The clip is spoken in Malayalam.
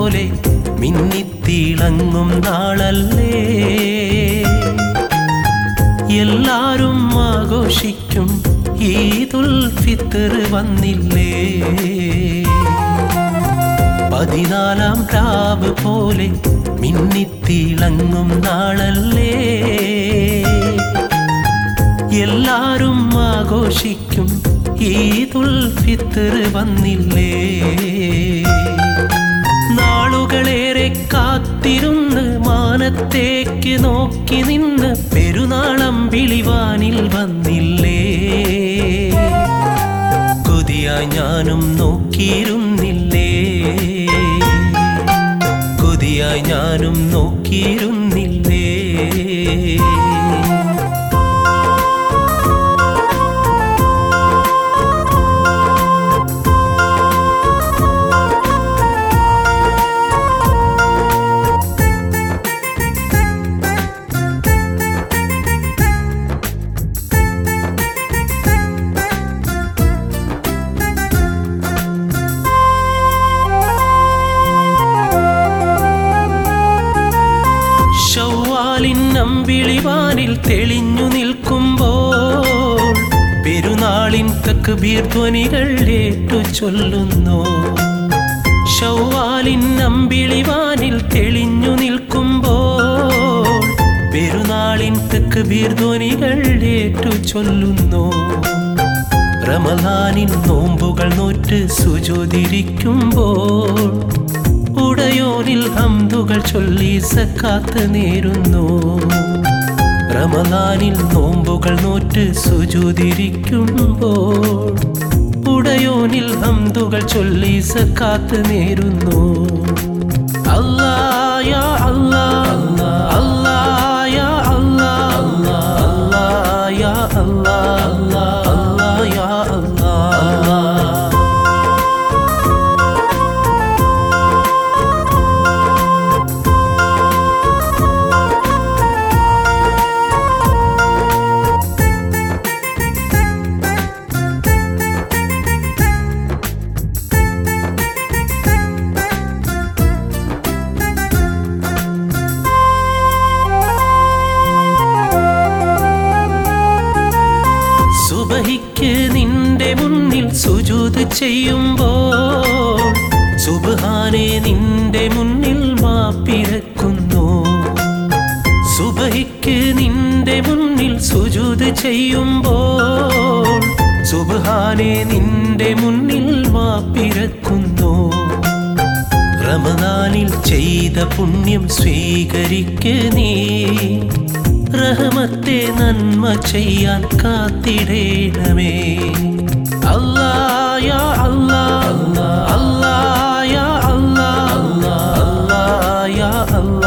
പോലെ മിന്നിത്തിളങ്ങും നാളല്ലേ എല്ലാരും ആഘോഷിക്കും ഈദുൽ ഫിത്തർ വന്നില്ലേ പതിനാലാം രാവ് പോലെ മിന്നിത്തിളങ്ങും നാളല്ലേ എല്ലാരും ആഘോഷിക്കും ഈദുൽ ഫിത്തർ വന്നില്ലേ നാളുകളേറെ കാത്തിരുന്ന് മാനത്തേക്ക് നോക്കി നിന്ന് പെരുന്നാളം വിളിവാനിൽ വന്നില്ലേ കൊതിയായി ഞാനും നോക്കിയിരുന്നില്ലേ കൊതിയായി ഞാനും നോക്കിയിരുന്നില്ലേ ഷൗവാലിൻ അമ്പിളിവാനിൽ തെളിഞ്ഞു നിൽക്കുമ്പോൾ പെരുന്നാളിൻ തക്ബീർ ധ്വനികൾ ഏറ്റു ചൊല്ലുന്നു ഷൗവാലിൻ അമ്പിളിവാനിൽ തെളിഞ്ഞു നിൽക്കുമ്പോൾ പെരുന്നാളിൻ തക്ബീർ ധ്വനികൾ ഏറ്റു ചൊല്ലുന്നു റമദാനിൻ നോമ്പുകൾ നോറ്റ് സുജോതിരിക്കുമ്പോൾ ഉടയോനിൽ ഹംദുകൾ ചൊല്ലി സക്കാത്ത് നേരുന്നു റമദാനിൽ നോമ്പുകൾ നോറ്റ് സുജുതിരിക്കുമ്പോൾ ഉടയോനിൽ ഹംദുകൾ ചൊല്ലി സക്കാത്ത് നേരുന്നു അല്ലായ അല്ലാ അല്ലായ അല്ലാ അല്ലായ അല്ലാ അല്ലായ അല്ലാ സുബഹിക്ക് നിന്റെ മുന്നിൽ സുജൂത് ചെയ്യുമ്പോൾ സുബഹാനെ നിന്റെ മുന്നിൽ മാപ്പിരക്കുന്നു സുബഹിക്ക് നിന്റെ മുന്നിൽ സുജൂത് ചെയ്യുമ്പോൾ സുബഹാനെ നിന്റെ മുന്നിൽ മാപ്പിരക്കുന്നു റമദാനിൽ ചെയ്ത പുണ്യം സ്വീകരിക്ക് നീ റഹമത്തെ നന്മ ചെയ്യാൻ കാത്തിടേണമേ അല്ലായ അല്ലാ അല്ലായ അല്ലാ അല്ലായ അല്ലാ